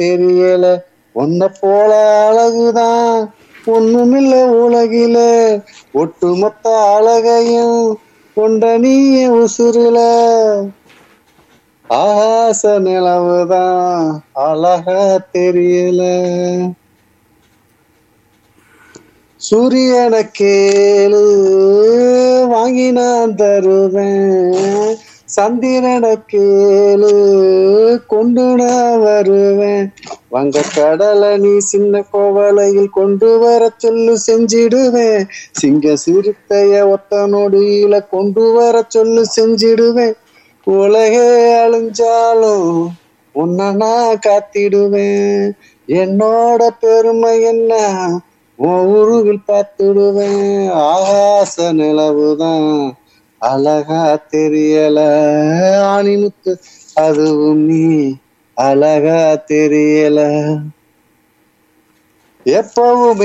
தெரியல உன்னை போல அழகுதான் ஒண்ணுமில்ல உலகில ஒட்டுமொத்த அழகையும் கொண்ட நீ உசுருல ஆச நிலவுதான் அழகா தெரியல சூரியனை கேளு வாங்கி நான் தருவேன் சந்திரனை கேளு கொண்டு நான் வருவேன் வங்க கடலை நீ சின்ன கோவலையில் கொண்டு வர சொல்லு செஞ்சிடுவேன் சிங்க சிறுத்தைய ஒத்த நொடியில கொண்டு வர சொல்லு செஞ்சிடுவேன் உலகே அழிஞ்சாலும் உன்னை நான் காத்திடுவேன் என்னோட பெருமை என்ன உன் உருவில் பார்த்துடுவேன் ஆகாச நிலவுதான் அழகா தெரியல ஆணிமுத்து அதுவும் நீ அழகா தெரியல எப்பவும்